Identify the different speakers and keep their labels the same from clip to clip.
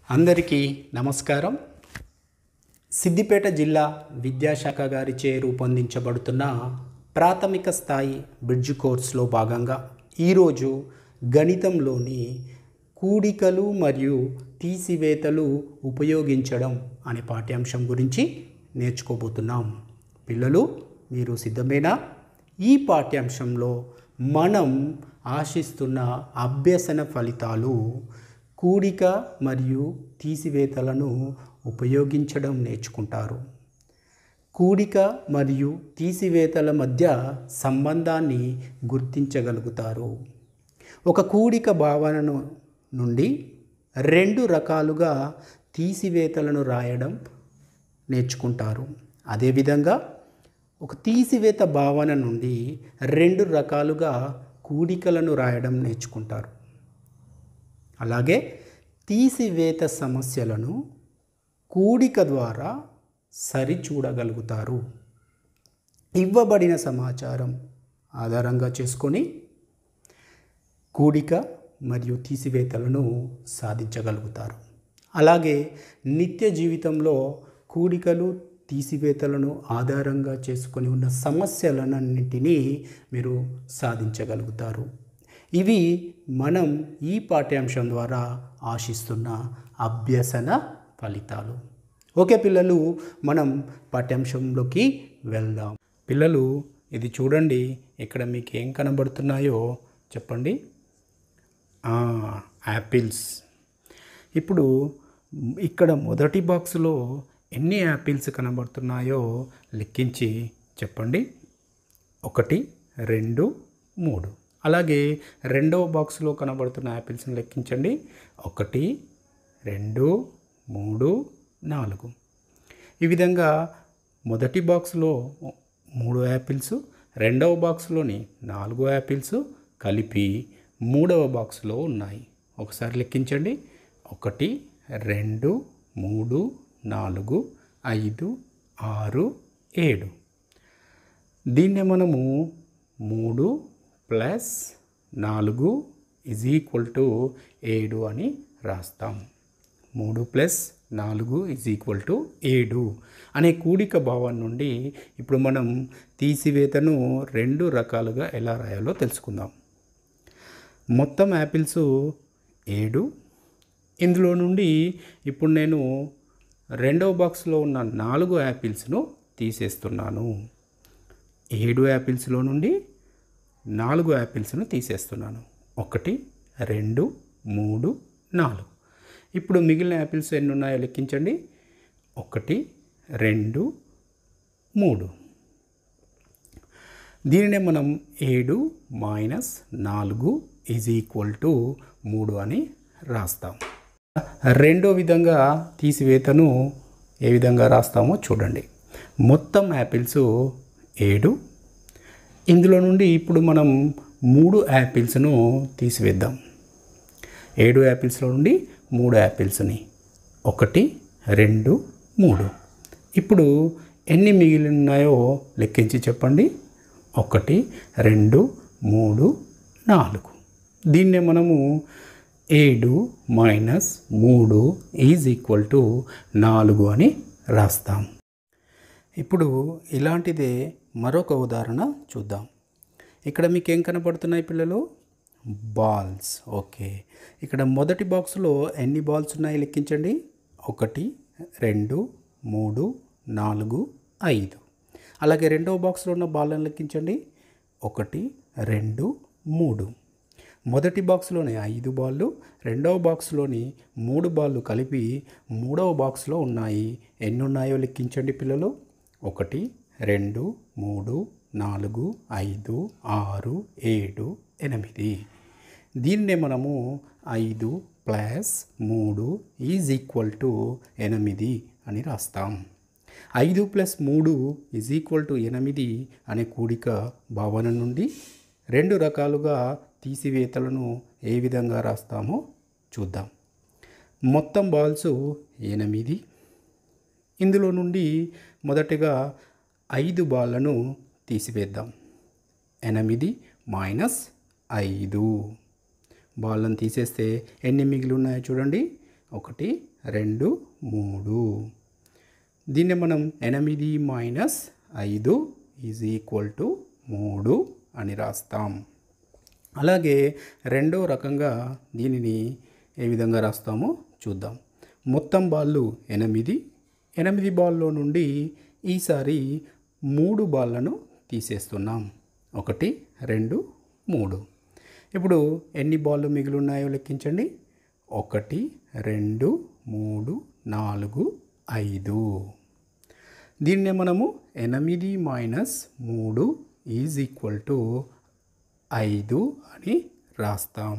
Speaker 1: అందరికీ నమస్కారం సిద్దిపేట జిల్లా విద్యాశాఖ గారిచే రూపొందించబడుతున్న ప్రాథమిక స్థాయి బ్రిడ్జ్ కోర్సులో భాగంగా ఈరోజు గణితంలోని కూడికలు మరియు తీసివేతలు ఉపయోగించడం అనే పాఠ్యాంశం గురించి నేర్చుకోబోతున్నాం పిల్లలు మీరు సిద్ధమేనా ఈ పాఠ్యాంశంలో మనం ఆశిస్తున్న అభ్యసన ఫలితాలు కూడిక మరియు తీసివేతలను ఉపయోగించడం నేర్చుకుంటారు కూడిక మరియు తీసివేతల మధ్య సంబంధాన్ని గుర్తించగలుగుతారు ఒక కూడిక భావనను నుండి రెండు రకాలుగా తీసివేతలను రాయడం నేర్చుకుంటారు అదేవిధంగా ఒక తీసివేత భావన నుండి రెండు రకాలుగా కూడికలను రాయడం నేర్చుకుంటారు అలాగే తీసివేత సమస్యలను కూడిక ద్వారా సరిచూడగలుగుతారు ఇవ్వబడిన సమాచారం ఆధారంగా చేసుకొని కూడిక మరియు తీసివేతలను సాధించగలుగుతారు అలాగే నిత్య జీవితంలో కూడికలు తీసివేతలను ఆధారంగా చేసుకొని ఉన్న సమస్యలన్నింటినీ మీరు సాధించగలుగుతారు ఇవి మనం ఈ పాఠ్యాంశం ద్వారా ఆశిస్తున్న అభ్యసన ఫలితాలు ఓకే పిల్లలు మనం పాఠ్యాంశంలోకి వెళ్దాం పిల్లలు ఇది చూడండి ఇక్కడ మీకు ఏం కనబడుతున్నాయో చెప్పండి ఆ, యాపిల్స్ ఇప్పుడు ఇక్కడ మొదటి బాక్సులో ఎన్ని యాపిల్స్ కనబడుతున్నాయో లెక్కించి చెప్పండి ఒకటి రెండు మూడు అలాగే రెండవ బాక్స్లో కనబడుతున్న యాపిల్స్ని లెక్కించండి ఒకటి రెండు మూడు నాలుగు ఈ విధంగా మొదటి బాక్స్లో మూడు యాపిల్స్ రెండవ బాక్స్లోని నాలుగు యాపిల్స్ కలిపి మూడవ బాక్స్లో ఉన్నాయి ఒకసారి లెక్కించండి ఒకటి రెండు మూడు నాలుగు ఐదు ఆరు ఏడు దీన్నే మనము మూడు ప్లస్ నాలుగు ఇజ్ ఈక్వల్ టు ఏడు అని రాస్తాం మూడు ప్లస్ నాలుగు ఇజ్ ఈక్వల్ టు ఏడు అనే కూడిక భావం నుండి ఇప్పుడు మనం తీసివేతను రెండు రకాలుగా ఎలా రాయాలో తెలుసుకుందాం మొత్తం యాపిల్స్ ఏడు ఇందులో నుండి ఇప్పుడు నేను రెండవ బాక్స్లో ఉన్న నాలుగు యాపిల్స్ను తీసేస్తున్నాను ఏడు యాపిల్స్లో నుండి నాలుగు యాపిల్స్ను తీసేస్తున్నాను ఒకటి రెండు మూడు నాలుగు ఇప్పుడు మిగిలిన యాపిల్స్ ఎన్ని ఉన్నాయో లెక్కించండి ఒకటి రెండు మూడు దీనినే మనం ఏడు మైనస్ నాలుగు ఈజ్ ఈక్వల్ టు మూడు అని రాస్తాం రెండో విధంగా తీసివేతను ఏ విధంగా రాస్తామో చూడండి మొత్తం యాపిల్స్ ఏడు ఇందులో నుండి ఇప్పుడు మనం మూడు యాపిల్స్ను తీసివేద్దాం ఏడు యాపిల్స్లో నుండి మూడు యాపిల్స్ని ఒకటి రెండు మూడు ఇప్పుడు ఎన్ని మిగిలి ఉన్నాయో లెక్కించి చెప్పండి ఒకటి రెండు మూడు నాలుగు దీన్నే మనము ఏడు మైనస్ మూడు ఈజ్ ఈక్వల్ టు నాలుగు అని రాస్తాం ఇప్పుడు ఇలాంటిదే మరొక ఉదాహరణ చూద్దాం ఇక్కడ మీకు ఏం కనపడుతున్నాయి పిల్లలు బాల్స్ ఓకే ఇక్కడ మొదటి బాక్స్లో ఎన్ని బాల్స్ ఉన్నాయి లెక్కించండి ఒకటి రెండు మూడు నాలుగు ఐదు అలాగే రెండవ బాక్స్లో ఉన్న బాల్లను లెక్కించండి ఒకటి రెండు మూడు మొదటి బాక్స్లోని ఐదు బాళ్ళు రెండవ బాక్స్లోని మూడు బాళ్ళు కలిపి మూడవ బాక్స్లో ఉన్నాయి ఎన్ని ఉన్నాయో లెక్కించండి పిల్లలు ఒకటి రెండు మూడు నాలుగు ఐదు ఆరు ఏడు ఎనిమిది దీన్నే మనము ఐదు ప్లస్ మూడు ఈజ్ ఈక్వల్ టు ఎనిమిది అని రాస్తాం ఐదు ప్లస్ మూడు ఈజ్ ఈక్వల్ టు ఎనిమిది అనే కూడిక భావన నుండి రెండు రకాలుగా తీసివేతలను ఏ విధంగా రాస్తామో చూద్దాం మొత్తం బాల్స్ ఎనిమిది ఇందులో నుండి మొదటగా ఐదు బాళ్ళను తీసివేద్దాం ఎనిమిది మైనస్ ఐదు బాళ్ళను తీసేస్తే ఎన్ని మిగిలి ఉన్నాయో చూడండి ఒకటి రెండు మూడు దీన్ని మనం ఎనిమిది మైనస్ ఐదు ఈజ్ ఈక్వల్ టు మూడు అని రాస్తాం అలాగే రెండో రకంగా దీనిని ఏ విధంగా రాస్తామో చూద్దాం మొత్తం బాళ్ళు ఎనిమిది ఎనిమిది బాల్లో నుండి ఈసారి మూడు బాళ్ళను తీసేస్తున్నాం ఒకటి రెండు మూడు ఇప్పుడు ఎన్ని బాళ్ళు మిగిలి ఉన్నాయో లెక్కించండి ఒకటి రెండు మూడు నాలుగు ఐదు దీన్నే మనము ఎనిమిది మైనస్ మూడు ఈజ్ ఈక్వల్ టు ఐదు అని రాస్తాం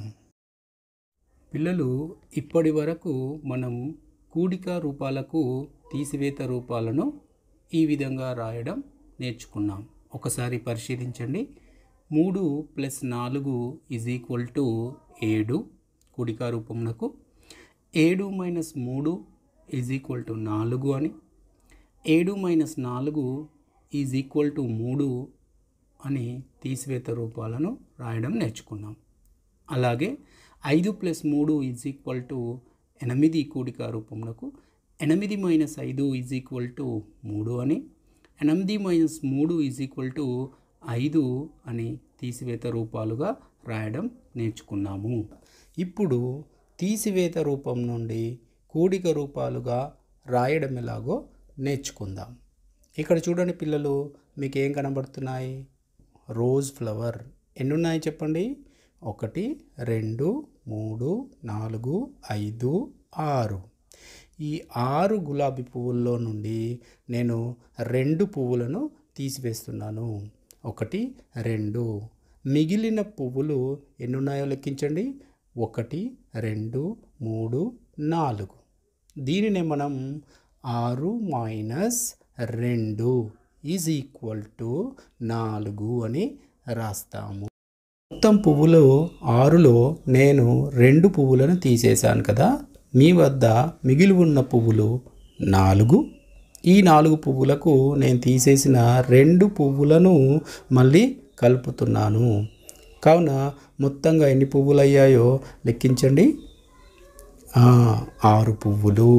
Speaker 1: పిల్లలు ఇప్పటి వరకు మనం కూడిక రూపాలకు తీసివేత రూపాలను ఈ విధంగా రాయడం నేర్చుకున్నాం ఒకసారి పరిశీలించండి మూడు ప్లస్ నాలుగు ఈజ్ ఈక్వల్ టు ఏడు కూడిక రూపమునకు ఏడు మైనస్ మూడు ఈజ్ ఈక్వల్ టు నాలుగు అని ఏడు మైనస్ నాలుగు ఈజ్ ఈక్వల్ టు మూడు అని తీసివేత రూపాలను రాయడం నేర్చుకున్నాం అలాగే ఐదు ప్లస్ మూడు ఈజ్ ఈక్వల్ టు ఎనిమిది కూడిక రూపమునకు ఎనిమిది మైనస్ ఐదు ఈజ్ ఈక్వల్ టు మూడు అని ఎనిమిది మైనస్ మూడు ఈజ్ ఈక్వల్ టు ఐదు అని తీసివేత రూపాలుగా రాయడం నేర్చుకున్నాము ఇప్పుడు తీసివేత రూపం నుండి కూడిక రూపాలుగా రాయడం ఎలాగో నేర్చుకుందాం ఇక్కడ చూడండి పిల్లలు మీకు ఏం కనబడుతున్నాయి రోజ్ ఫ్లవర్ ఎన్ని ఉన్నాయి చెప్పండి ఒకటి రెండు మూడు నాలుగు ఐదు ఆరు ఈ ఆరు గులాబీ పువ్వుల్లో నుండి నేను రెండు పువ్వులను తీసివేస్తున్నాను ఒకటి రెండు మిగిలిన పువ్వులు ఎన్ని ఉన్నాయో లెక్కించండి ఒకటి రెండు మూడు నాలుగు దీనిని మనం ఆరు మైనస్ రెండు ఈజ్ ఈక్వల్ టు నాలుగు అని రాస్తాము మొత్తం పువ్వులు ఆరులో నేను రెండు పువ్వులను తీసేశాను కదా మీ వద్ద మిగిలి ఉన్న పువ్వులు నాలుగు ఈ నాలుగు పువ్వులకు నేను తీసేసిన రెండు పువ్వులను మళ్ళీ కలుపుతున్నాను కావున మొత్తంగా ఎన్ని పువ్వులు అయ్యాయో లెక్కించండి ఆ, ఆరు పువ్వులు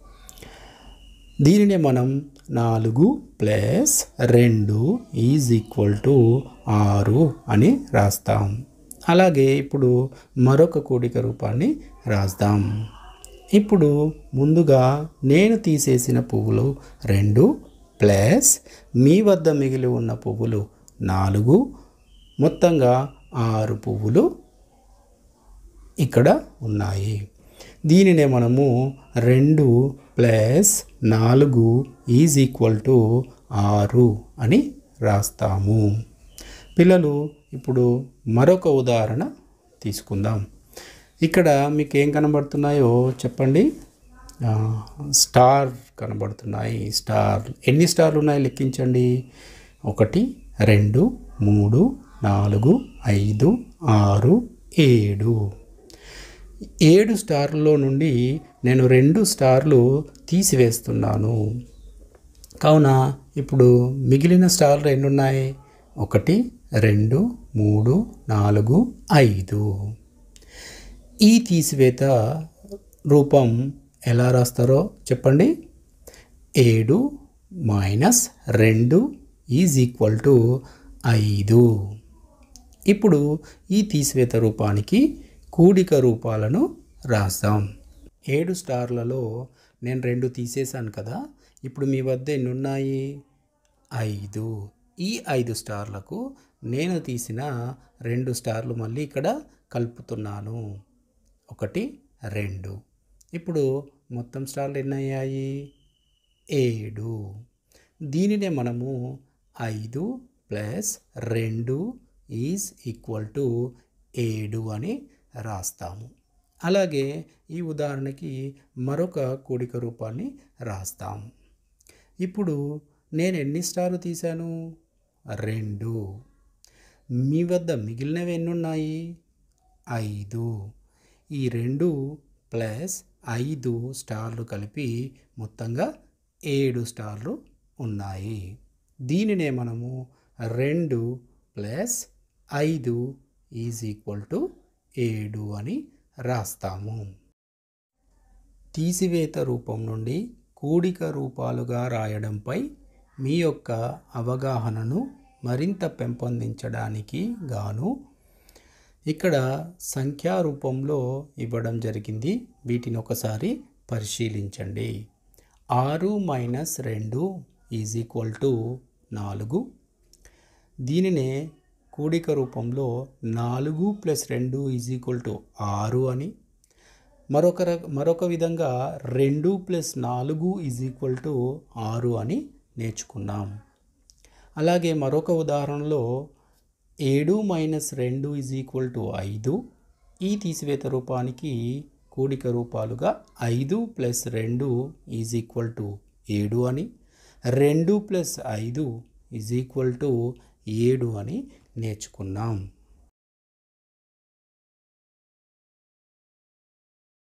Speaker 1: దీనిని మనం నాలుగు ప్లస్ రెండు ఈజ్ ఈక్వల్ టు ఆరు అని రాస్తాం అలాగే ఇప్పుడు మరొక కూడిక రూపాన్ని రాస్తాం ఇప్పుడు ముందుగా నేను తీసేసిన పువ్వులు రెండు ప్లస్ మీ వద్ద మిగిలి ఉన్న పువ్వులు నాలుగు మొత్తంగా ఆరు పువ్వులు ఇక్కడ ఉన్నాయి దీనినే మనము రెండు ప్లస్ నాలుగు ఈజ్ ఈక్వల్ టు ఆరు అని రాస్తాము పిల్లలు ఇప్పుడు మరొక ఉదాహరణ తీసుకుందాం ఇక్కడ మీకు ఏం కనబడుతున్నాయో చెప్పండి ఆ, స్టార్ కనబడుతున్నాయి స్టార్ ఎన్ని స్టార్లు ఉన్నాయి లెక్కించండి ఒకటి రెండు మూడు నాలుగు ఐదు ఆరు ఏడు ఏడు స్టార్లో నుండి నేను రెండు స్టార్లు తీసివేస్తున్నాను కావున ఇప్పుడు మిగిలిన స్టార్లు ఎన్ని ఉన్నాయి ఒకటి రెండు మూడు నాలుగు ఐదు ఈ తీసివేత రూపం ఎలా రాస్తారో చెప్పండి ఏడు మైనస్ రెండు ఈజ్ ఈక్వల్ టు ఐదు ఇప్పుడు ఈ తీసివేత రూపానికి కూడిక రూపాలను రాస్తాం ఏడు స్టార్లలో నేను రెండు తీసేశాను కదా ఇప్పుడు మీ వద్ద ఎన్ని ఉన్నాయి ఐదు ఈ ఐదు స్టార్లకు నేను తీసిన రెండు స్టార్లు మళ్ళీ ఇక్కడ కలుపుతున్నాను ఒకటి రెండు ఇప్పుడు మొత్తం స్టార్లు ఎన్ని అయ్యాయి ఏడు దీనినే మనము ఐదు ప్లస్ రెండు ఈజ్ ఈక్వల్ టు ఏడు అని రాస్తాము అలాగే ఈ ఉదాహరణకి మరొక కూడిక రూపాన్ని రాస్తాము ఇప్పుడు నేను ఎన్ని స్టార్లు తీశాను రెండు మీ వద్ద మిగిలినవి ఎన్ని ఉన్నాయి ఐదు ఈ రెండు ప్లస్ ఐదు స్టార్లు కలిపి మొత్తంగా ఏడు స్టార్లు ఉన్నాయి దీనినే మనము రెండు ప్లస్ ఐదు ఈజ్ ఈక్వల్ టు ఏడు అని రాస్తాము తీసివేత రూపం నుండి కూడిక రూపాలుగా రాయడంపై మీ యొక్క అవగాహనను మరింత పెంపొందించడానికి గాను ఇక్కడ సంఖ్యా రూపంలో ఇవ్వడం జరిగింది వీటిని ఒకసారి పరిశీలించండి ఆరు మైనస్ రెండు ఈజ్ ఈక్వల్ టు నాలుగు దీనినే కూడిక రూపంలో నాలుగు ప్లస్ రెండు ఈజ్ ఈక్వల్ టు ఆరు అని మరొక ర- మరొక విధంగా రెండు ప్లస్ నాలుగు ఈజ్ ఈక్వల్ టు ఆరు అని నేర్చుకున్నాం అలాగే మరొక ఉదాహరణలో ఏడు మైనస్ రెండు ఈజ్ ఈక్వల్ టు ఐదు ఈ తీసివేత రూపానికి కూడిక రూపాలుగా ఐదు ప్లస్ రెండు ఈజ్ ఈక్వల్ టు ఏడు అని రెండు ప్లస్ ఐదు ఈజ్ ఈక్వల్ టు ఏడు అని నేర్చుకున్నాం